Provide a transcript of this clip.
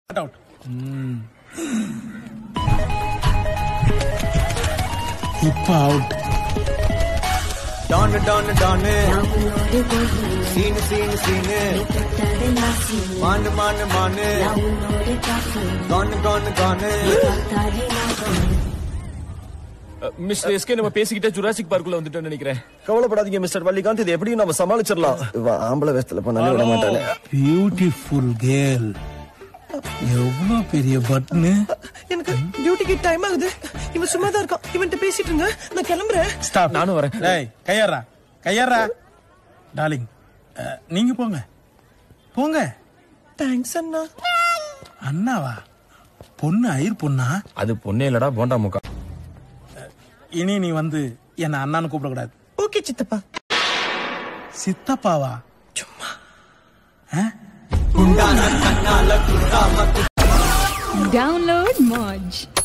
Out இப்ப out Don Don Don உன்னோடு போகிறேன் சீனு சீனு சீனு தொட்டது நான் சீனு மானு மானு மானு நான் உன்னோடு காஃபேன் கானு கானு கானு பார்த்தாலே நான் போனேன் மிஸ்டர் எஸ்கே நம்ம பேசிக்கிட்டே ஜுராசிக் பார்க்குள்ள வந்துட்டோம்னு நினைக்கிறேன் கவலைப்படாதீங்க மிஸ்டர் வள்ளிகாந்த் இது எப்படியும் நம்ம சமாளிச்சிடலாம் இவன் ஆம்பளை வேஷத்துல பண்ண விட மாட்டானே பியூட்டிஃபுல் கேர்ள் எவ்வளவு பெரிய பட்னு எனக்கு டியூட்டிக்கு டைம் ஆகுது இவன் சும்மா தான் இருக்கான் இவன்கிட்ட பேசிட்டு இருங்க நான் கிளம்புறேன் ஸ்டாப் நானும் வரேன். டேய் கையறா கையறா டார்லிங் நீங்க போங்க போங்க தேங்க்ஸ் அண்ணா அண்ணாவா பொண்ணு ஐயர் பொண்ணா அது பொண்ணே இல்லடா போண்டா முக்கா இனி நீ வந்து என்ன அண்ணான்னு கூப்பிடக்கூடாது ஓகே சித்தப்பா சித்தப்பாவா Download Moj.